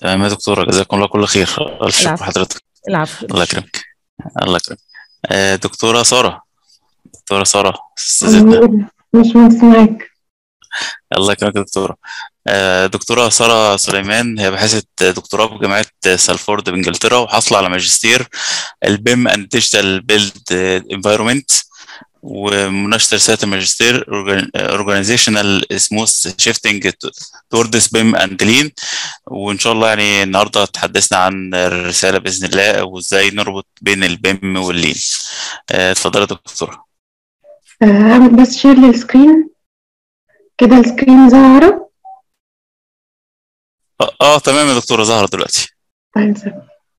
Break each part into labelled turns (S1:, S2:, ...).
S1: تمام يا دكتورة جزاكم الله كل خير ألف شكر
S2: العفو
S1: حضرتك
S2: العفو
S1: الله يكرمك الله يكرمك آه، دكتورة سارة دكتورة سارة أستاذتنا
S3: أمين مش معاك
S1: الله يكرمك يا دكتورة آه، دكتورة سارة سليمان هي باحثة دكتوراه بجامعة سالفورد بإنجلترا وحاصلة على ماجستير البيم أند ديجيتال بيلد انفايرمنت ومناقشة رسالة الماجستير Organizational Smooth Shifting Towards BIM and Lean وإن شاء الله يعني النهاردة تحدثنا عن الرسالة بإذن الله وإزاي نربط بين البيم واللين آه، اتفضلي يا دكتورة
S3: آه، أعمل بس شير للسكرين كده السكرين ظاهرة
S1: آه, آه تمام يا دكتورة ظهرت دلوقتي
S3: طيب سلام.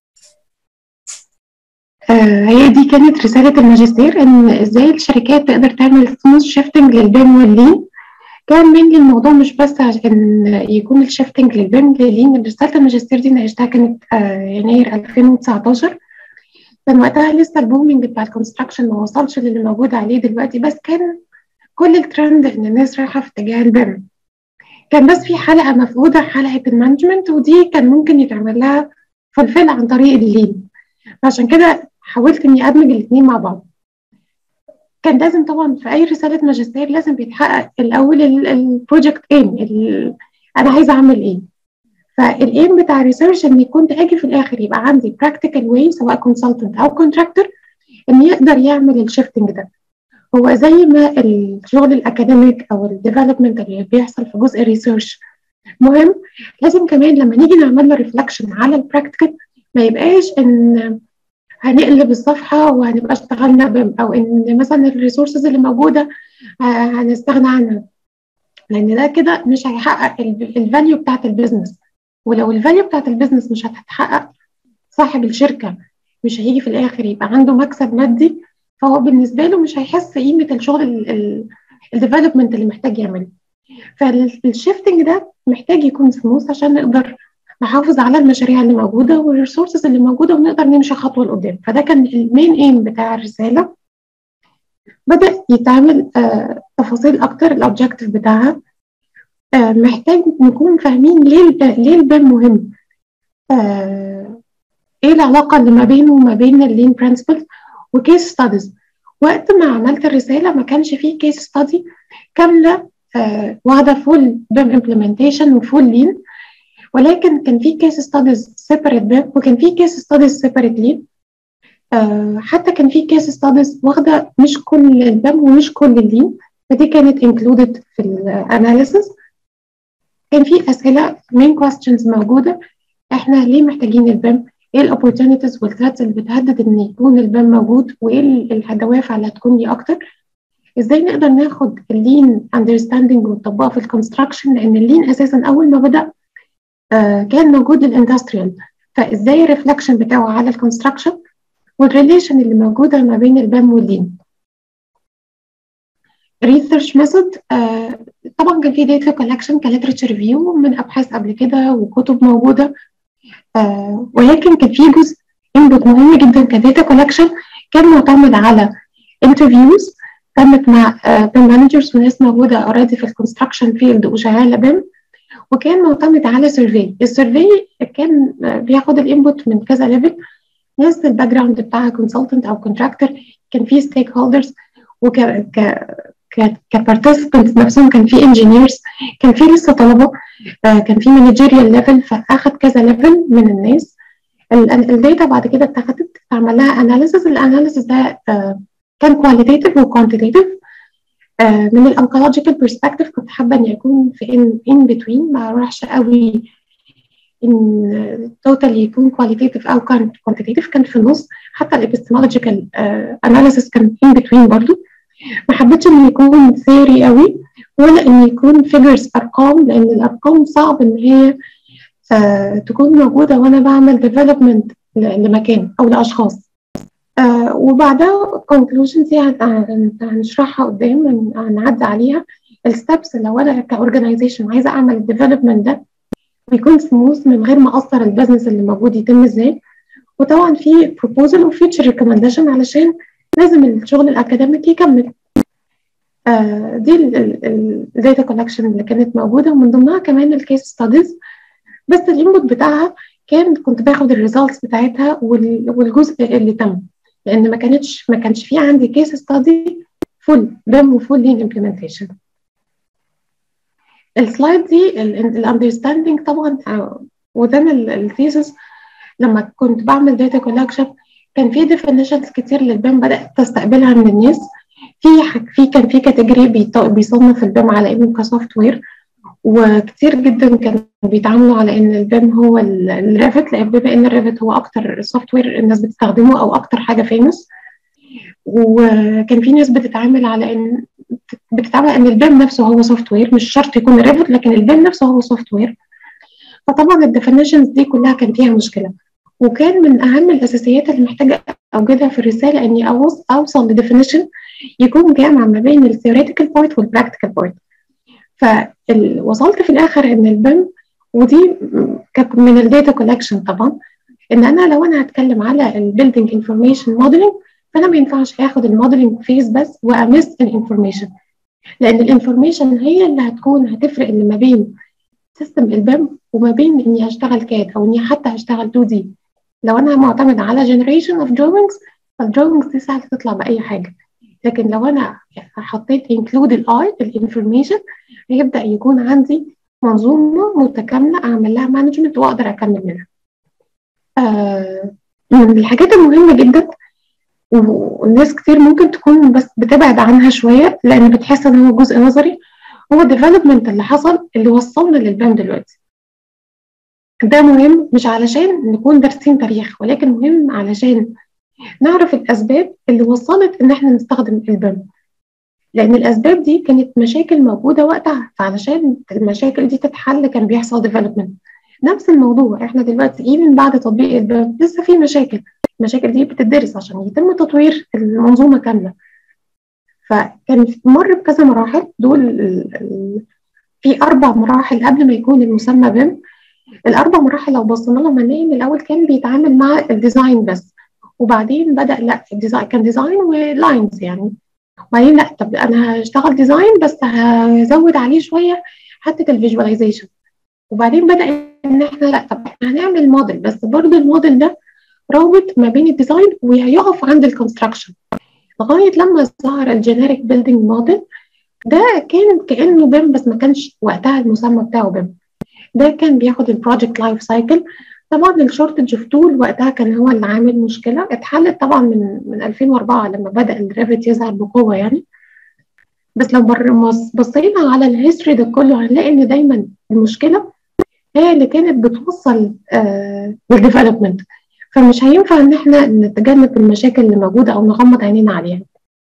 S3: آه، هي دي كانت رسالة الماجستير إن إزاي الشركات تقدر تعمل سموث شيفتنج للبيم واللين كان mainly الموضوع مش بس عشان يكون الشيفتنج للبيم للين رسالة الماجستير دي ناقشتها كانت آه، يناير 2019 كان وقتها لسه البومينج بتاع الكونستراكشن ما وصلش للي موجود عليه دلوقتي بس كان كل الترند إن الناس رايحة في اتجاه البيم كان بس في حلقة مفقودة حلقة المانجمنت ودي كان ممكن يتعمل لها فولفيل عن طريق اللين عشان كده حاولت إني أدمج الاتنين مع بعض كان لازم طبعا في أي رسالة ماجستير لازم بيتحقق الأول البروجكت ايم أنا عايزة أعمل إيه فالايم بتاع الريسيرش ان يكون اجي في الاخر يبقى عندي براكتيكال واي سواء كونسلتنت او كونتراكتور ان يقدر يعمل الشيفتنج ده هو زي ما الشغل الاكاديميك او الديفلوبمنت اللي بيحصل في جزء الريسيرش مهم لازم كمان لما نيجي نعمل له ريفلكشن على البراكتيكال ما يبقاش ان هنقلب الصفحه وهنبقى اشتغلنا بم او ان مثلا الريسورسز اللي موجوده آه، هنستغنى عنها لان ده كده مش هيحقق الفاليو بتاعت البيزنس ولو الفاليو بتاعت البيزنس مش هتتحقق صاحب الشركه مش هيجي في الاخر يبقى عنده مكسب مادي فهو بالنسبه له مش هيحس قيمه الشغل الديفلوبمنت اللي محتاج يعمله فالشيفتنج ده محتاج يكون سموث عشان نقدر نحافظ على المشاريع اللي موجوده والريسورسز اللي موجوده ونقدر نمشي خطوه لقدام فده كان المين ايم بتاع الرساله بدا يتعمل آه تفاصيل اكتر الاوبجيكتيف بتاعها آه محتاج نكون فاهمين ليه الب- ليه البيم مهم آه ايه العلاقه اللي ما بينه وما بين اللين برنسبلز وكيس ستاديز وقت ما عملت الرساله ما كانش فيه كيس ستادي كامله آه واخده فول بيم امبلمنتيشن وفول لين ولكن كان في كيس ستاديز سيبريت بيم وكان في كيس ستاديز سيبريت لين آه حتى كان في كيس ستاديز واخده مش كل البيم ومش كل اللين فدي كانت انكلودد في الاناليسيس كان في اسئله مين كويستشنز موجوده احنا ليه محتاجين البيم ايه الاوبورتونيتيز والثreats اللي بتهدد ان يكون البيم موجود وايه الدوافع اللي هتكون ليه اكتر ازاي نقدر ناخد اللين اندرستاندينج ونطبقه في الكونستراكشن لان اللين اساسا اول ما بدا آه كان موجود للاندستريال فازاي الريفلكشن بتاعه على الكونستراكشن والريليشن اللي موجوده ما بين البيم واللين ريسيرش ميثود طبعا كان في داتا كولكشن كليترشر ريفيو من ابحاث قبل كده وكتب موجوده آه ولكن كان في جزء انبوت مهم جدا كداتا كولكشن كان معتمد على انترفيوز تمت مع بيم مانجرز وناس موجوده اوريدي في الكونستراكشن فيلد وشغاله بيم وكان معتمد على سيرفي السيرفي كان آه، بياخد الانبوت من كذا ليفل ناس الباك جراوند بتاعها كونسلتنت او كونتراكتور كان في ستيك هولدرز وك ك كبارتيسبنتس نفسهم كان في انجينيرز كان في لسه طلبه آه، كان في مانجيريال ليفل فاخد كذا ليفل من الناس الداتا بعد كده اتاخدت اتعمل لها اناليسيس الاناليسيس ده آه، كان كواليتيف وكوانتيتيف من الانكولوجيكال برسبكتيف كنت حابه اني اكون في ان ان بتوين ما اروحش قوي ان التوتال يكون كواليتيف او كان كوانتيتيف كان في النص حتى الابستمولوجيكال اناليسيس كان ان بتوين برضو ما حبيتش انه يكون ثيري قوي ولا انه يكون فيجرز ارقام لان الارقام صعب ان هي آه تكون موجوده وانا بعمل ديفلوبمنت لمكان او لاشخاص آه وبعدها conclusions دي هن- هن- هنشرحها قدام هن- هنعدي عليها الستبس لو انا كاورجنايزيشن عايزه اعمل الديفلوبمنت ده ويكون سموث من غير ما اثر البزنس اللي موجود يتم ازاي وطبعا في بروبوزل وفيتشر ريكومنديشن علشان لازم الشغل الاكاديميك يكمل آه دي الداتا كولكشن اللي كانت موجوده ومن ضمنها كمان الكيس ستاديز بس الانبوت بتاعها كان كنت باخد الريزلتس بتاعتها والجزء اللي تم لان ما كانتش ما كانش في عندي كيس ستادي فول بيم وفول لين امبلمنتيشن السلايد دي الاندرستاندينج طبعا وده الثيسس لما كنت بعمل داتا كولكشن كان في ديفينيشنز كتير للبيم بدات تستقبلها من الناس في في كان في كاتيجوري بيصنف البيم على انه كسوفت وير وكتير جدا كانوا بيتعاملوا على ان البيم هو الريفت لان بما ان الريفت هو اكتر سوفت وير الناس بتستخدمه او اكتر حاجه فيمس وكان في ناس بتتعامل على ان بتتعامل ان البيم نفسه هو سوفت وير مش شرط يكون ريفت لكن البيم نفسه هو سوفت وير فطبعا الديفينيشنز دي كلها كان فيها مشكله وكان من اهم الاساسيات اللي محتاجه اوجدها في الرساله اني اوصل لديفينيشن يكون جامع ما بين الثيوريتيكال بوينت والبراكتيكال بوينت فوصلت في الاخر ان البيم ودي كانت من الداتا كولكشن طبعا ان انا لو انا هتكلم على البيلدينج انفورميشن موديلنج فانا ما ينفعش اخد الموديلنج فيز بس وامس الانفورميشن لان الانفورميشن هي اللي هتكون هتفرق اللي ما بين سيستم البيم وما بين اني هشتغل كاد او اني حتى هشتغل 2 دي لو انا معتمد على جنريشن اوف drawings فالدروينجز دي سهل تطلع باي حاجه لكن لو انا حطيت include الاي الانفورميشن هيبدا يكون عندي منظومه متكامله اعمل لها مانجمنت واقدر اكمل منها آه من الحاجات المهمه جدا والناس كتير ممكن تكون بس بتبعد عنها شويه لان بتحس ان هو جزء نظري هو الديفلوبمنت اللي حصل اللي وصلنا للبام دلوقتي ده مهم مش علشان نكون دارسين تاريخ ولكن مهم علشان نعرف الأسباب اللي وصلت إن إحنا نستخدم البيم لأن الأسباب دي كانت مشاكل موجودة وقتها فعلشان المشاكل دي تتحل كان بيحصل ديفلوبمنت نفس الموضوع إحنا دلوقتي إيفن بعد تطبيق البيم لسه في مشاكل المشاكل دي بتدرس عشان يتم تطوير المنظومة كاملة فكان مر بكذا مراحل دول في أربع مراحل قبل ما يكون المسمى بيم الأربع مراحل لو بصينا لهم هنلاقي إن الأول كان بيتعامل مع الديزاين بس وبعدين بدا لا الديزاين كان ديزاين ولاينز يعني وبعدين لا طب انا هشتغل ديزاين بس هزود عليه شويه حته الفيجواليزيشن وبعدين بدا ان احنا لا طب احنا هنعمل موديل بس برضه الموديل ده رابط ما بين الديزاين وهيقف عند الكونستراكشن لغايه لما ظهر الجينيريك بيلدينج موديل ده كان كانه بيم بس ما كانش وقتها المسمى بتاعه بيم ده كان بياخد البروجكت لايف سايكل طبعا الشورتج اوف تول وقتها كان هو اللي عامل مشكله اتحلت طبعا من من 2004 لما بدا الريفت يظهر بقوه يعني بس لو بصينا على الهيستوري ده كله هنلاقي ان دايما المشكله هي اللي كانت بتوصل آه للديفلوبمنت فمش هينفع ان احنا نتجنب المشاكل اللي موجوده او نغمض عينينا عليها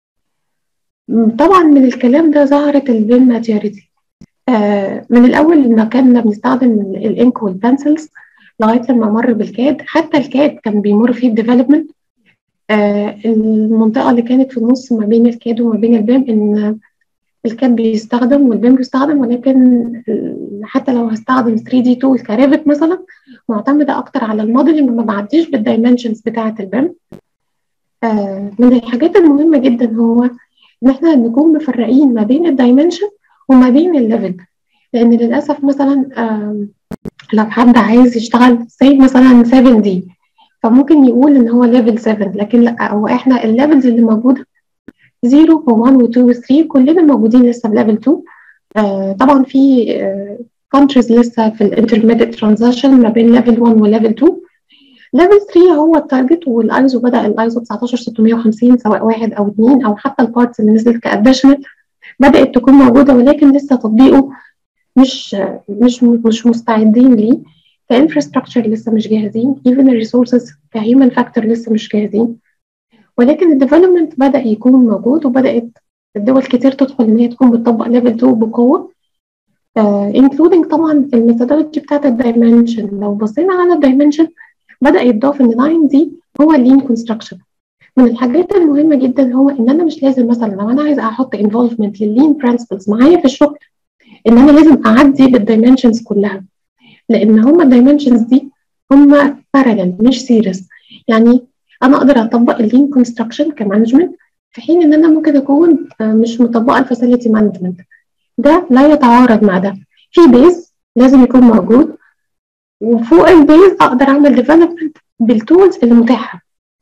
S3: طبعا من الكلام ده ظهرت البين ماتيوريتي آه من الاول لما كنا بنستخدم الانك والبنسلز لغايه لما مر بالكاد حتى الكاد كان بيمر فيه الديفلوبمنت آه المنطقه اللي كانت في النص ما بين الكاد وما بين البيم ان الكاد بيستخدم والبيم بيستخدم ولكن حتى لو هستخدم 3 دي تول كريفت مثلا معتمده اكتر على الموديلنج ما بعديش بالدايمنشنز بتاعه البيم آه من الحاجات المهمه جدا هو ان احنا نكون مفرقين ما بين الدايمنشن وما بين الليفل لان للاسف مثلا آه لو حد عايز يشتغل زي مثلا 7 دي فممكن يقول ان هو ليفل 7 لكن لا هو احنا الليفلز اللي موجوده 0 و1 و2 و3 كلنا موجودين لسه بليفل 2 آه طبعا في كونتريز آه لسه في الانترميديت ترانزيشن ما بين ليفل 1 وليفل 2 ليفل 3 هو التارجت والايزو بدا الايزو 19650 سواء واحد او اثنين او حتى البارتس اللي نزلت كاديشنال بدات تكون موجوده ولكن لسه تطبيقه مش مش مش مستعدين ليه كانفراستراكشر لسه مش جاهزين ايفن الريسورسز كهيومن فاكتور لسه مش جاهزين ولكن الديفلوبمنت بدا يكون موجود وبدات الدول كتير تدخل ان هي تكون بتطبق ليفل 2 بقوه انكلودنج uh, طبعا الميثودولوجي بتاعت الدايمنشن لو بصينا على الدايمنشن بدا يتضاف ان 9 دي هو اللين كونستراكشن من الحاجات المهمه جدا هو ان انا مش لازم مثلا لو انا عايزه احط انفولفمنت لللين برنسبلز معايا في الشغل ان انا لازم اعدي بالدايمنشنز كلها لان هما الدايمنشنز دي هما بارالل مش سيريس يعني انا اقدر اطبق اللين كونستراكشن كمانجمنت في حين ان انا ممكن اكون مش مطبقه الفاسيلتي مانجمنت ده لا يتعارض مع ده في بيز لازم يكون موجود وفوق البيز اقدر اعمل ديفلوبمنت بالتولز اللي متاحه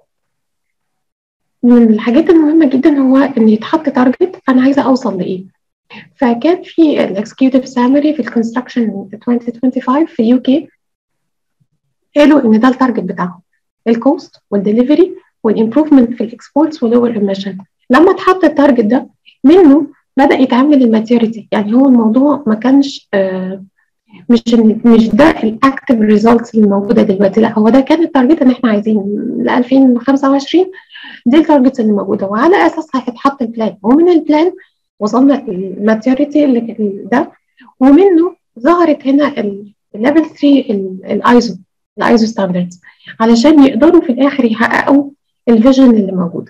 S3: من الحاجات المهمه جدا هو ان يتحط تارجت انا عايزه اوصل لايه فكان في الاكسكيوتيف سامري في الكونستراكشن 2025 في يو كي قالوا ان ده التارجت بتاعهم الكوست والدليفري والامبروفمنت في الاكسبورتس ولور ايميشن لما اتحط التارجت ده منه بدا يتعمل الماتيوريتي يعني هو الموضوع ما كانش آه مش مش ده الاكتف ريزلتس اللي موجوده دلوقتي لا هو ده كان التارجت ان احنا عايزين ل 2025 دي التارجتس اللي موجوده وعلى اساسها هيتحط البلان ومن البلان وصلنا الماتيوريتي اللي ده ومنه ظهرت هنا الليفل 3 الايزو الايزو ستاندردز علشان يقدروا في الاخر يحققوا الفيجن اللي موجود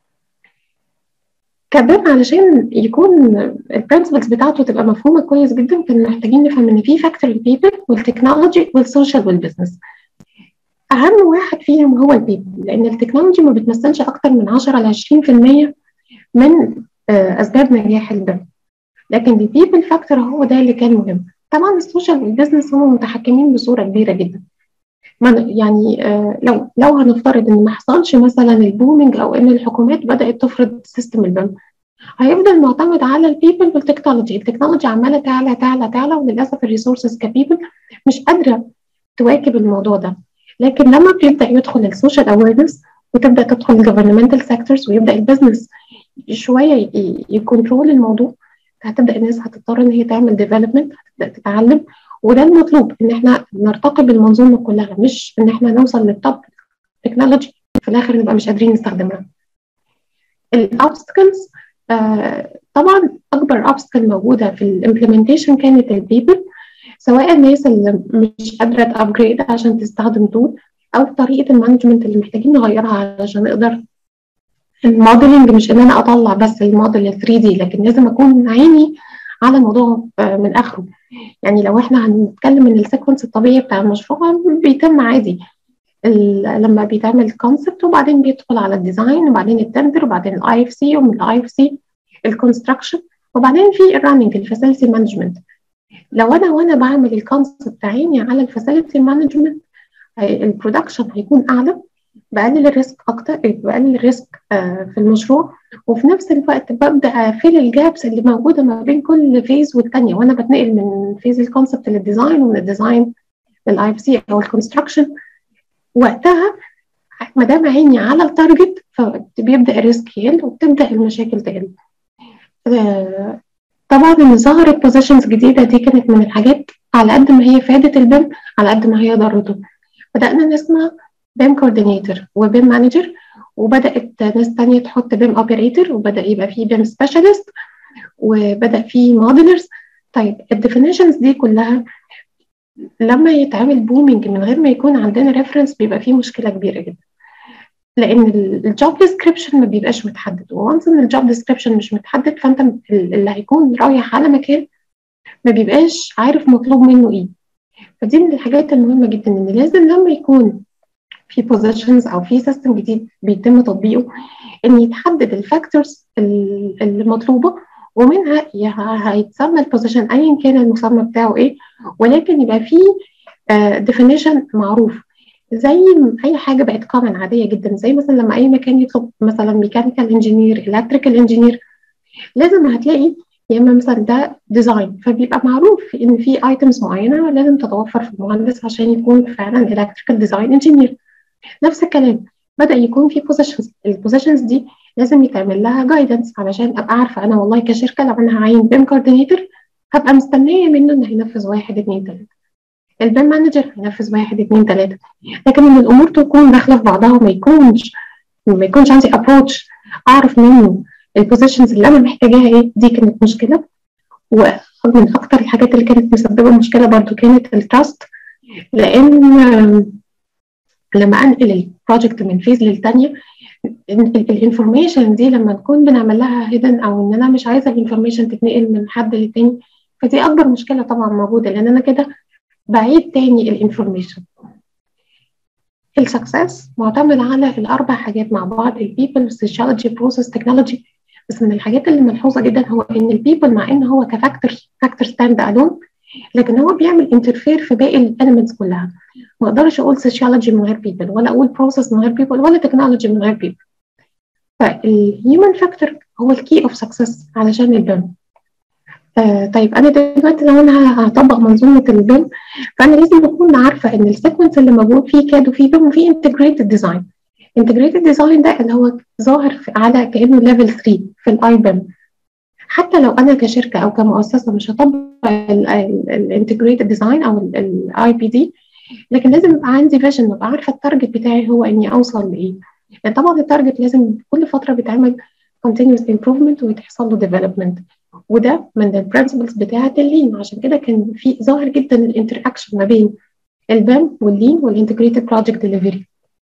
S3: كمان علشان يكون البرنسبلز بتاعته تبقى مفهومه كويس جدا كنا محتاجين نفهم ان في فاكتور البيبل والتكنولوجي والسوشيال والبزنس اهم واحد فيهم هو البيبل لان التكنولوجي ما بتمثلش اكتر من 10 ل 20% من اسباب نجاح البيم لكن البيبل فاكتور هو ده اللي كان مهم طبعا السوشيال والبزنس هم متحكمين بصوره كبيره جدا يعني لو لو هنفترض ان ما حصلش مثلا البومينج او ان الحكومات بدات تفرض سيستم البيم هيفضل معتمد على البيبل والتكنولوجي التكنولوجي عماله تعلى تعلى تعلى وللاسف الريسورسز كبيبل مش قادره تواكب الموضوع ده لكن لما بيبدا يدخل السوشيال اويرنس وتبدا تدخل الجفرنمنتال سيكتورز ويبدا البزنس شويه يكنترول الموضوع هتبدا الناس هتضطر ان هي تعمل ديفلوبمنت هتبدا تتعلم وده المطلوب ان احنا نرتقي بالمنظومه كلها مش ان احنا نوصل للتوب تكنولوجي في الاخر نبقى مش قادرين نستخدمها الاوبستكلز آه طبعا اكبر اوبستكل موجوده في الامبلمنتيشن كانت البيبل سواء الناس اللي مش قادره تابجريد عشان تستخدم تول او طريقه المانجمنت اللي محتاجين نغيرها علشان نقدر الموديلنج مش ان انا اطلع بس الموديل 3 دي لكن لازم اكون عيني على الموضوع من اخره يعني لو احنا هنتكلم ان السيكونس الطبيعي بتاع المشروع بيتم عادي لما بيتعمل كونسبت وبعدين بيدخل على الديزاين وبعدين التندر وبعدين الاي اف سي ومن الاي اف سي الكونستراكشن وبعدين في الرننج الفاسيلتي مانجمنت لو انا وانا بعمل الكونسبت عيني على الفاسيلتي مانجمنت البرودكشن هيكون اعلى بقلل الريسك اكتر بقلل الريسك في المشروع وفي نفس الوقت ببدا اقفل الجابس اللي موجوده ما بين كل فيز والثانيه وانا بتنقل من فيز الكونسبت للديزاين ومن الديزاين للاي اف سي او الكونستراكشن وقتها ما دام عيني على التارجت فبيبدا الريسك يقل وبتبدا المشاكل تقل طبعا ان ظهرت بوزيشنز جديده دي كانت من الحاجات على قد ما هي فادت البيم على قد ما هي ضرته بدانا نسمع بيم كوردينيتور وبيم مانجر وبدات ناس تانية تحط بيم اوبريتور وبدا يبقى في بيم سبيشالست وبدا في موديلرز طيب الديفينيشنز دي كلها لما يتعمل بومينج من غير ما يكون عندنا ريفرنس بيبقى فيه مشكله كبيره جدا لان الجوب ديسكريبشن ما بيبقاش متحدد وانس ان الجوب ديسكريبشن مش متحدد فانت اللي هيكون رايح على مكان ما بيبقاش عارف مطلوب منه ايه فدي من الحاجات المهمه جدا ان لازم لما يكون في بوزيشنز او في سيستم جديد بيتم تطبيقه ان يتحدد الفاكتورز المطلوبه ومنها هيتسمى البوزيشن ايا كان المسمى بتاعه ايه ولكن يبقى فيه ديفينيشن معروف زي اي حاجه بقت كومن عاديه جدا زي مثلا لما اي مكان يطلب مثلا ميكانيكال انجينير الكتريكال انجينير لازم هتلاقي يا اما مثلا ده ديزاين فبيبقى معروف ان في ايتمز معينه لازم تتوفر في المهندس عشان يكون فعلا الكتريكال ديزاين انجينير نفس الكلام بدا يكون في بوزيشنز البوزيشنز دي لازم يتعمل لها جايدنس علشان ابقى عارفه انا والله كشركه لو انا هعين بيم كوردينيتور هبقى مستنيه منه انه هينفذ واحد اثنين ثلاثه البيم مانجر هينفذ واحد اثنين ثلاثه لكن ان الامور تكون داخله في بعضها وما يكونش ما يكونش عندي ابروتش اعرف منه البوزيشنز اللي انا محتاجاها ايه دي كانت مشكله ومن اكتر الحاجات اللي كانت مسببه مشكله برضو كانت التراست لان لما انقل البروجكت من فيز للتانيه الانفورميشن دي لما نكون بنعمل لها هيدن او ان انا مش عايزه الانفورميشن تتنقل من حد للتاني فدي اكبر مشكله طبعا موجوده لان انا كده بعيد تاني الانفورميشن السكسس معتمد على الاربع حاجات مع بعض البيبل والسوشيولوجي بروسيس تكنولوجي بس من الحاجات اللي ملحوظه جدا هو ان البيبل مع ان هو كفاكتور فاكتور ستاند الون لكن هو بيعمل انترفير في باقي الاليمنتس كلها ما اقدرش اقول سوشيولوجي من غير بيبل ولا اقول بروسيس من غير بيبل ولا تكنولوجي من غير بيبل فالهيومن فاكتور هو الكي اوف سكسس علشان البيم آه طيب انا دلوقتي لو انا هطبق منظومه البيم فانا لازم اكون عارفه ان السيكونس اللي موجود فيه كاد وفيه بيم وفيه انتجريتد ديزاين انتجريتد ديزاين ده اللي هو ظاهر على كانه ليفل 3 في الاي بيم حتى لو انا كشركه او كمؤسسه مش هطبق الانتجريتد ديزاين او الاي بي دي لكن لازم يبقى عندي فيجن ابقى عارفه التارجت بتاعي هو اني اوصل لايه يعني طبعا التارجت لازم كل فتره بيتعمل continuous improvement ويتحصل له development وده من البرنسبلز بتاعه اللين عشان كده كان في ظاهر جدا الانتر اكشن ما بين البام واللين والانتجريتد بروجكت ديليفري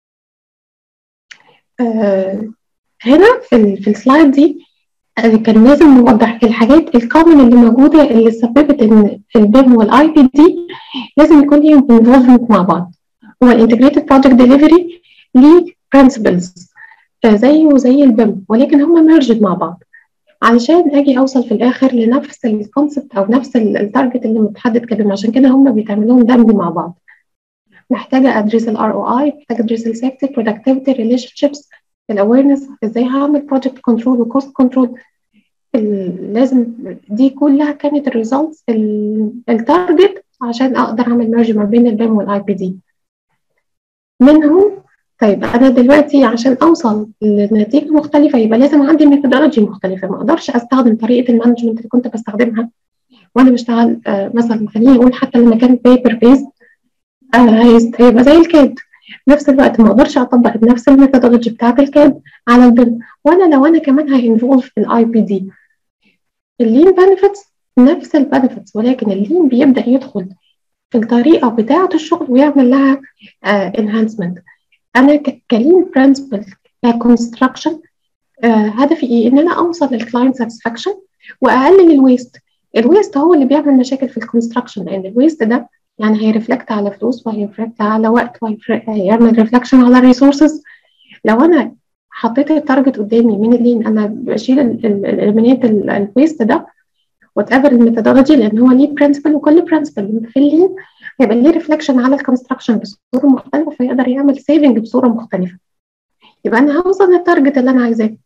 S3: هنا في, في السلايد دي كان لازم نوضح الحاجات الكومن اللي موجوده اللي سببت ان البيم والاي بي دي لازم يكون ليهم انفولفمنت مع بعض هو الانتجريتد بروجكت ديليفري ليه برنسبلز زيه زي البيم ولكن هم ميرجد مع بعض علشان اجي اوصل في الاخر لنفس الكونسبت او نفس التارجت اللي متحدد كبيم عشان كده هم بيتعمل لهم دمج مع بعض محتاجه ادرس الار او اي محتاجه ادرس السيفتي برودكتيفيتي ريليشن شيبس الاويرنس ازاي هعمل بروجكت كنترول وكوست كنترول لازم دي كلها كانت الريزلتس التارجت عشان اقدر اعمل ميرج ما بين البيم والاي بي دي منهم طيب انا دلوقتي عشان اوصل لنتيجه مختلفه يبقى لازم عندي ميثودولوجي مختلفه ما اقدرش استخدم طريقه المانجمنت اللي كنت بستخدمها وانا بشتغل آه مثلا خليني اقول حتى لما كان بيبر بيز آه هيبقى زي الكاد نفس الوقت ما اقدرش اطبق نفس الميثودولوجي بتاعت الكاد على البيم وانا لو انا كمان هينفولف في الاي بي دي اللين بنفيتس نفس البنفيتس ولكن اللين بيبدا يدخل في الطريقه بتاعه الشغل ويعمل لها انهانسمنت uh, انا كلين برنسبل ككونستراكشن uh, هدفي ايه ان انا اوصل للكلاينت ساتسفاكشن واقلل الويست الويست هو اللي بيعمل مشاكل في الكونستراكشن لان الويست ده يعني هيرفلكت على فلوس وهيرفلكت على وقت وهيعمل ريفلكشن على الريسورسز لو انا حطيت التارجت قدامي من اللين انا بشيل الاليمينيت الويست ده وات ايفر الميثودولوجي لان هو ليه برنسبل وكل برنسبل في اللين هيبقى ليه ريفلكشن على الكونستراكشن بصوره مختلفه فيقدر يعمل سيفنج بصوره مختلفه يبقى انا هوصل للتارجت اللي انا عايزاه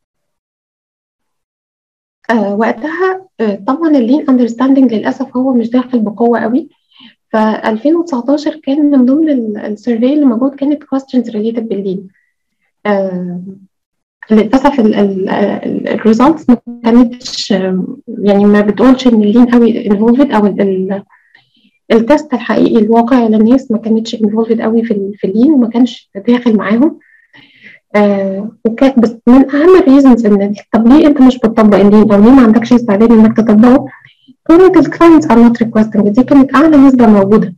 S3: آه وقتها آه طبعا اللين اندرستاندنج للاسف هو مش داخل بقوه قوي ف 2019 كان من ضمن السيرفي اللي موجود كانت questions related باللين آه للاسف الريزلتس ما كانتش يعني ما بتقولش ان اللين قوي انفولفد او التست الحقيقي الواقع للناس ما كانتش انفولفد قوي في في اللين وما كانش داخل معاهم آه وكانت بس من اهم الريزنز ان طب ليه انت مش بتطبق اللين او ليه ما عندكش استعداد انك تطبقه كانت الكلاينتس ار نوت ريكوستنج دي كانت اعلى نسبه موجوده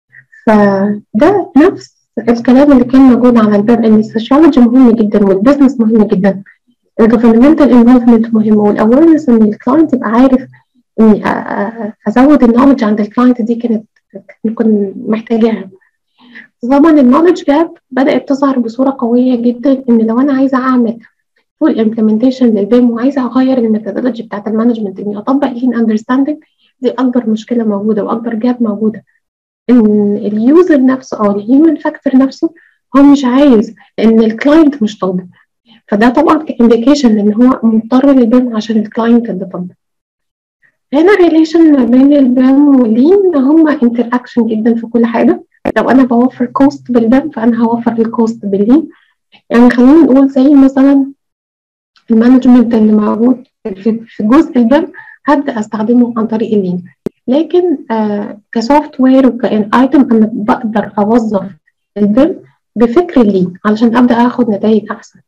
S3: فده نفس الكلام اللي كان موجود على الباب ان السوشيولوجي مهم جدا والبزنس مهم جدا الجفرمنتال انفولفمنت مهم والاويرنس ان الكلاينت يبقى عارف اني ازود النولج عند الكلاينت دي كانت كنت محتاجاها طبعا النولج جاب بدات تظهر بصوره قويه جدا ان لو انا عايزه اعمل فول امبلمنتيشن للبيم وعايزه اغير الميثودولوجي بتاعت المانجمنت اني اطبق لين اندرستاندنج دي اكبر مشكله موجوده واكبر جاب موجوده ان اليوزر نفسه او الهيومن فاكتور نفسه هو مش عايز لان الكلاينت مش طالب فده طبعا كانديكيشن ان هو مضطر للبيم عشان الكلاينت اللي طالب هنا ريليشن ما بين البيم واللين هم انتر اكشن جدا في كل حاجه لو انا بوفر كوست بالبيم فانا هوفر الكوست باللين يعني خلينا نقول زي مثلا المانجمنت اللي موجود في جزء البيم هبدا استخدمه عن طريق اللين لكن آه كسوفت وير وكان ايتم انا بقدر اوظف البيم بفكر اللين علشان ابدا اخد نتائج احسن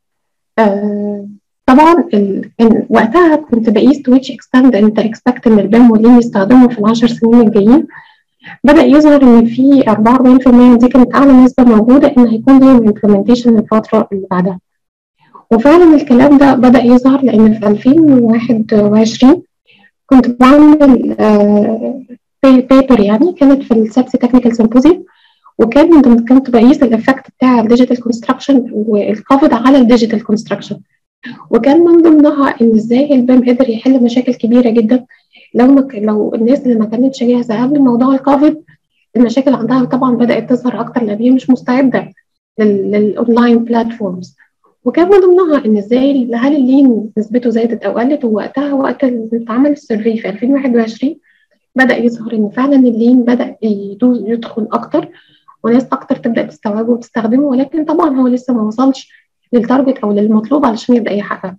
S3: آه طبعا ال... وقتها كنت بقيس تو ويتش اكستند انت اكسبكت ان البيم واللين يستخدموا في العشر سنين الجايين بدا يظهر ان في 44% دي كانت اعلى نسبه موجوده ان هيكون ليهم امبلمنتيشن الفتره اللي بعدها وفعلا الكلام ده بدا يظهر لان في 2021 كنت بعمل بيبر يعني كانت في السبسي تكنيكال سيمبوزيوم وكان من ضمن كنت بقيس الافكت بتاع الديجيتال كونستراكشن والقبض على الديجيتال كونستراكشن وكان من ضمنها ان ازاي البيم قدر يحل مشاكل كبيره جدا لو ما لو الناس اللي ما كانتش جاهزه قبل موضوع الكوفيد المشاكل عندها طبعا بدات تظهر اكتر لان هي مش مستعده للاونلاين بلاتفورمز وكان من ضمنها ان ازاي هل اللين نسبته زادت او قلت ووقتها وقت اللي اتعمل السيرفي في 2021 بدا يظهر ان فعلا اللين بدا يدخل اكتر وناس اكتر تبدا تستوعبه وتستخدمه ولكن طبعا هو لسه ما وصلش للتارجت او للمطلوب علشان يبدا يحقق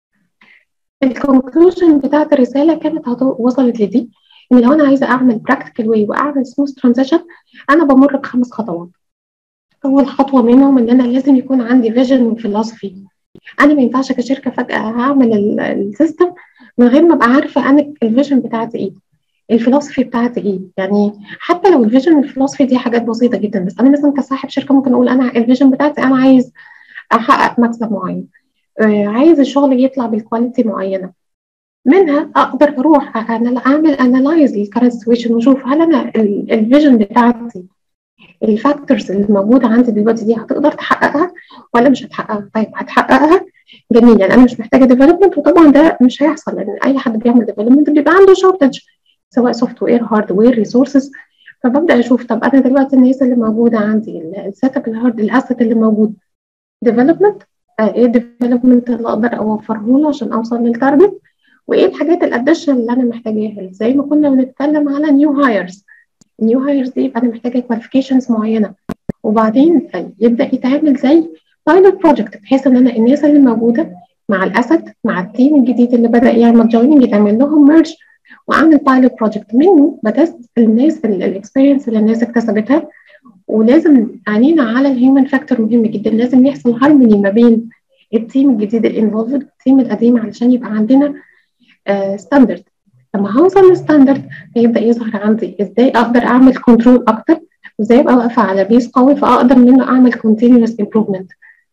S3: الكونكلوجن بتاعت الرساله كانت وصلت لدي ان لو انا عايزه اعمل براكتيكال واي واعمل سموث ترانزيشن انا بمر بخمس خطوات اول خطوه منهم ان انا لازم يكون عندي فيجن وفلسفي انا ما ينفعش كشركه فجاه هعمل السيستم من غير ما ابقى عارفه انا الفيجن بتاعتي ايه الفلسفي بتاعتي ايه يعني حتى لو الفيجن والفلسفي دي حاجات بسيطه جدا بس انا مثلا كصاحب شركه ممكن اقول انا الفيجن بتاعتي انا عايز احقق مكسب معين آه عايز الشغل يطلع بالكواليتي معينه منها اقدر اروح اعمل انالايز للكرنت سيتويشن واشوف هل انا الفيجن بتاعتي الفاكتورز اللي موجوده عندي دلوقتي دي هتقدر تحققها ولا مش هتحققها طيب هتحققها جميل يعني انا مش محتاجه ديفلوبمنت وطبعا ده مش هيحصل لان اي حد بيعمل ديفلوبمنت بيبقى عنده شورتج سواء سوفت وير هاردوير ريسورسز فببدا اشوف طب انا دلوقتي الناس اللي موجوده عندي السيت اب الهارد الاسيت اللي موجود ديفلوبمنت ايه الديفلوبمنت اللي اقدر اوفره له عشان اوصل للتارجت وايه الحاجات الاديشن اللي انا محتاجاها زي ما كنا بنتكلم على نيو هايرز نيو هايرز دي يبقى انا محتاجه كواليفيكيشنز معينه وبعدين يبدا يتعمل زي بايلوت بروجكت بحيث ان انا الناس اللي موجوده مع الاسد مع التيم الجديد اللي بدا يعمل جويننج يتعمل لهم ميرج واعمل بايلوت بروجكت منه بتست الناس الاكسبيرينس اللي الناس اكتسبتها ولازم عينينا على الهيومن فاكتور مهم جدا لازم يحصل هارموني ما بين التيم الجديد الانفولفد والتيم القديم علشان يبقى عندنا ستاندرد uh, لما هوصل للستاندرد هيبدا يظهر عندي ازاي اقدر اعمل كنترول اكتر وازاي ابقى واقفه على بيس قوي فاقدر منه اعمل continuous improvement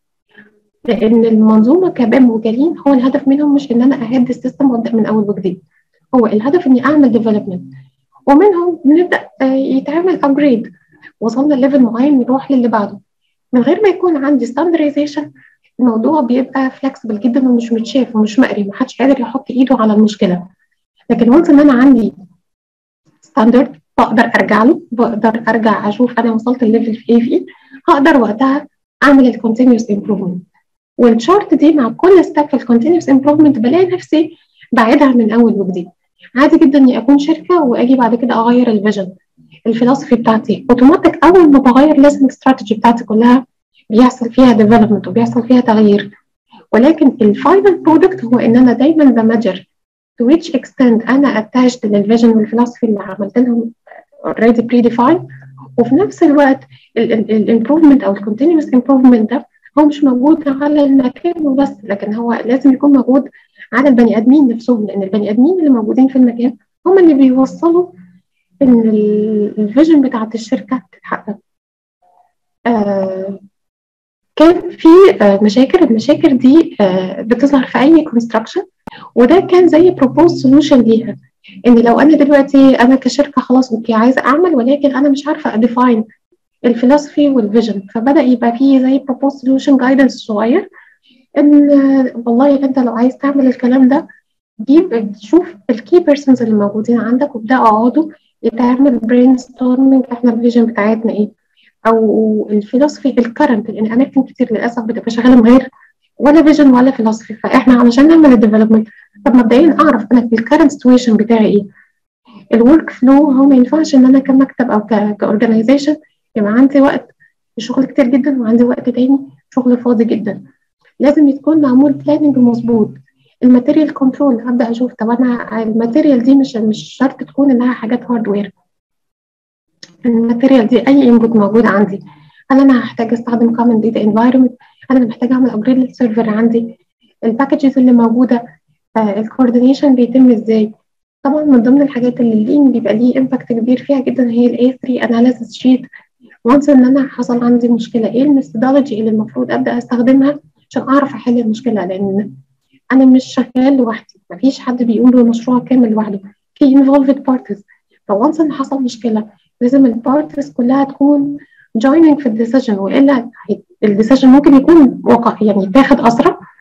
S3: لان المنظومه كبام وجلين هو الهدف منهم مش ان انا اهد السيستم وابدا من اول وجديد هو الهدف اني اعمل ديفلوبمنت ومنهم بنبدا يتعمل ابجريد وصلنا لليفل معين نروح للي بعده من غير ما يكون عندي ستاندرزيشن الموضوع بيبقى فلكسبل جدا ومش متشاف ومش مقري محدش قادر يحط ايده على المشكله لكن وانس ان انا عندي ستاندرد بقدر ارجع له بقدر ارجع اشوف انا وصلت الليفل في ايه في ايه هقدر وقتها اعمل الكونتينوس امبروفمنت والشارت دي مع كل ستيب في الكونتينوس امبروفمنت بلاقي نفسي بعيدها من اول وجديد عادي جدا اني اكون شركه واجي بعد كده اغير الفيجن الفلسفي بتاعتي اوتوماتيك اول ما بغير لازم الاستراتيجي بتاعتي كلها بيحصل فيها ديفلوبمنت وبيحصل فيها تغيير ولكن الفاينل برودكت هو ان انا دايما بمجر to which extent انا attached للفيجن والفلسفي اللي عملت لهم already predefined وفي نفس الوقت الامبروفمنت او الكونتينوس امبروفمنت ده هو مش موجود على المكان وبس لكن هو لازم يكون موجود على البني ادمين نفسهم لان البني ادمين اللي موجودين في المكان هم اللي بيوصلوا ان الفيجن بتاعت الشركه تتحقق آه كان في آه مشاكل المشاكل دي آه بتظهر في اي كونستراكشن وده كان زي بروبوز سولوشن ليها ان لو انا دلوقتي انا كشركه خلاص اوكي عايزه اعمل ولكن انا مش عارفه اديفاين الفلسفي والفيجن فبدا يبقى فيه زي بروبوز سولوشن جايدنس صغير ان والله انت لو عايز تعمل الكلام ده جيب شوف الكي بيرسونز اللي موجودين عندك وابداوا اقعدوا يتعمل برين ستورمنج احنا الفيجن بتاعتنا ايه او الفلسفي الكرنت لان اماكن كتير للاسف بتبقى شغاله من غير ولا فيجن ولا فلسفي فاحنا علشان نعمل الديفلوبمنت طب مبدئيا اعرف انا في الكرنت سيتويشن بتاعي ايه الورك فلو هو ما ينفعش ان انا كمكتب او كاورجنايزيشن يبقى عندي وقت لشغل كتير جدا وعندي وقت تاني شغل فاضي جدا لازم يكون معمول بلاننج مظبوط الماتيريال كنترول هبدا اشوف طب انا الماتيريال دي مش مش شرط تكون انها حاجات هاردوير الماتيريال دي اي انبوت موجود عندي هل انا هحتاج استخدم كومن داتا انفايرمنت هل انا محتاج اعمل ابجريد للسيرفر عندي الباكجز اللي موجوده آه الكوردينيشن بيتم ازاي طبعا من ضمن الحاجات اللي اللين بيبقى ليه امباكت كبير فيها جدا هي الاي 3 اناليسيس شيت وانس ان انا حصل عندي مشكله ايه الميثودولوجي اللي المفروض ابدا استخدمها عشان اعرف احل المشكله لان انا مش شغال لوحدي مفيش حد بيقوم بالمشروع كامل لوحده في انفولفد بارتيز فوانس ان حصل مشكله لازم البارتيز كلها تكون joining في الديسيجن والا الديسيجن ممكن يكون وقع يعني يتاخد اسرع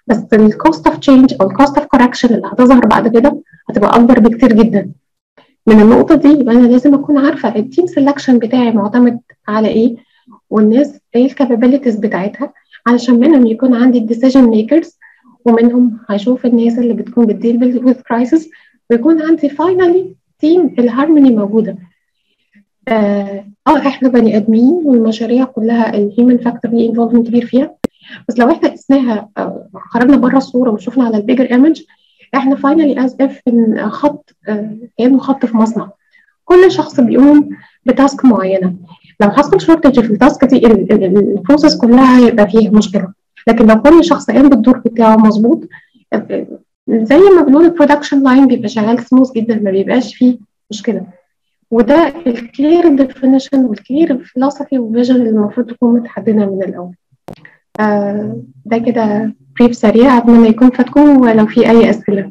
S3: بس الكوست اوف تشينج او الكوست اوف كوركشن اللي هتظهر بعد كده هتبقى اكبر بكتير جدا من النقطه دي يبقى انا لازم اكون عارفه التيم سelection بتاعي معتمد على ايه والناس ايه الكابابيلتيز بتاعتها علشان منهم يكون عندي الديسيجن ميكرز ومنهم هشوف الناس اللي بتكون بتديل with كرايسيس ويكون عندي فاينلي تيم الهارموني موجوده اه احنا بني ادمين والمشاريع كلها الهيومن فاكتور ليه انفولفمنت كبير فيها بس لو احنا قسناها آه خرجنا بره الصوره وشفنا على البيجر ايمج احنا فاينلي از اف خط كانه آه خط في مصنع كل شخص بيقوم بتاسك معينه لو حصل شورتج في التاسك دي البروسيس كلها هيبقى فيها مشكله لكن لو كل شخص قام بالدور بتاعه مظبوط زي ما بنقول البرودكشن لاين بيبقى شغال سموث جدا ما بيبقاش فيه مشكله وده الكلير ديفينيشن والكلير فلسفي والفيجن اللي المفروض تكون متحدده من الاول آه ده كده بريف سريع اتمنى يكون فاتكم ولو في اي اسئله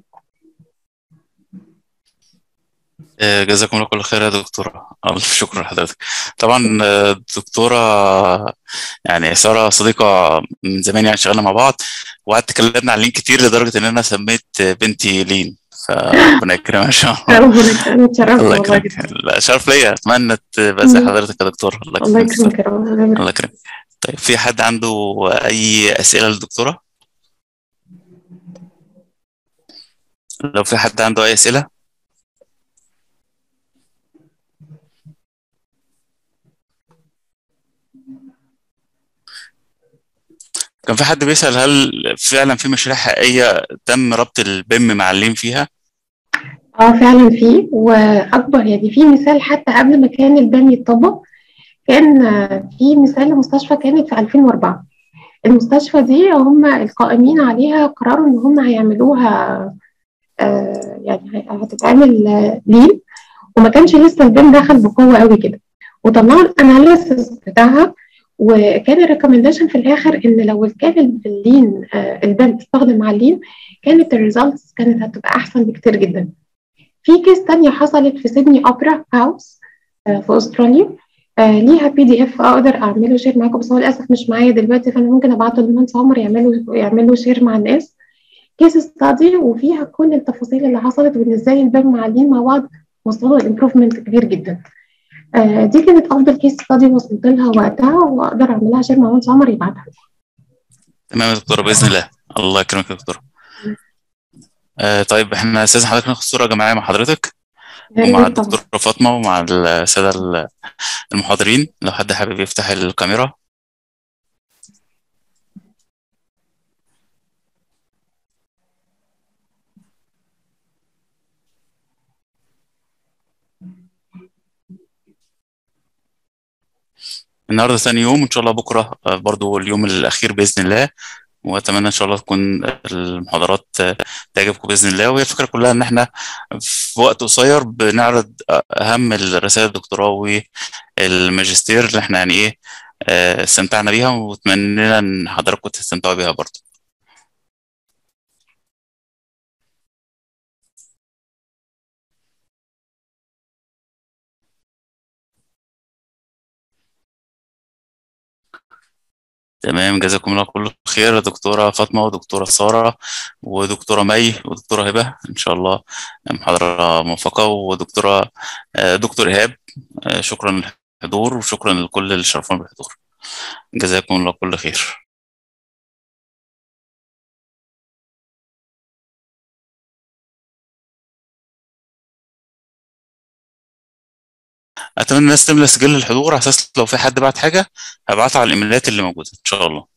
S1: جزاكم الله كل خير يا دكتورة ألف شكر لحضرتك طبعا دكتورة يعني سارة صديقة من زمان يعني شغالة مع بعض وقعدت تكلمنا عن لين كتير لدرجة إن أنا سميت بنتي لين فربنا يكرمها إن شاء الله الله يكرمك لا شرف ليا أتمنى تبقى زي حضرتك يا دكتورة
S3: الله يكرمك يا رب
S1: الله يكرمك طيب في حد عنده أي أسئلة للدكتورة؟ لو في حد عنده أي أسئلة كان في حد بيسأل هل فعلا في مشاريع حقيقية تم ربط البيم مع اللين فيها؟
S3: اه فعلا في واكبر يعني في مثال حتى قبل ما كان البيم يتطبق كان في مثال لمستشفى كانت في 2004 المستشفى دي هم القائمين عليها قرروا ان هم هيعملوها آه يعني هتتعمل لين وما كانش لسه البيم دخل بقوه قوي كده وطلعوا الاناليسيس بتاعها وكان الريكومنديشن في الاخر ان لو كان اللين آه البيم استخدم مع اللين كانت الريزلتس كانت هتبقى احسن بكتير جدا في كيس تانية حصلت في سيدني اوبرا هاوس آه في استراليا آه ليها بي دي اف اقدر اعمله شير معاكم بس هو للاسف مش معايا دلوقتي فانا ممكن ابعته للمهندس عمر يعملوا يعملوا شير مع الناس كيس ستادي وفيها كل التفاصيل اللي حصلت وان ازاي البيم مع اللين مع بعض وصلوا لامبروفمنت كبير جدا آه دي كانت افضل كيس ستادي وصلت لها وقتها واقدر اعملها شير مع مهندس عمر يبعتها
S1: تمام يا دكتوره باذن الله الله يكرمك يا دكتوره آه طيب احنا استاذ حضرتك ناخد صوره جماعيه مع حضرتك ومع الدكتوره فاطمه ومع الساده المحاضرين لو حد حابب يفتح الكاميرا النهارده ثاني يوم ان شاء الله بكره برضو اليوم الاخير باذن الله واتمنى ان شاء الله تكون المحاضرات تعجبكم باذن الله وهي الفكره كلها ان احنا في وقت قصير بنعرض اهم الرسائل الدكتوراه والماجستير اللي احنا يعني ايه استمتعنا بيها واتمنى ان حضراتكم تستمتعوا بيها برضه تمام جزاكم الله كل خير دكتورة فاطمة ودكتورة سارة ودكتورة مي ودكتورة هبة إن شاء الله محاضرة موفقة ودكتورة دكتور إيهاب شكرا للحضور وشكرا لكل اللي شرفونا بالحضور جزاكم الله كل خير اتمنى الناس تملى سجل الحضور على اساس لو في حد بعت حاجه هبعتها على الايميلات اللي موجوده ان شاء الله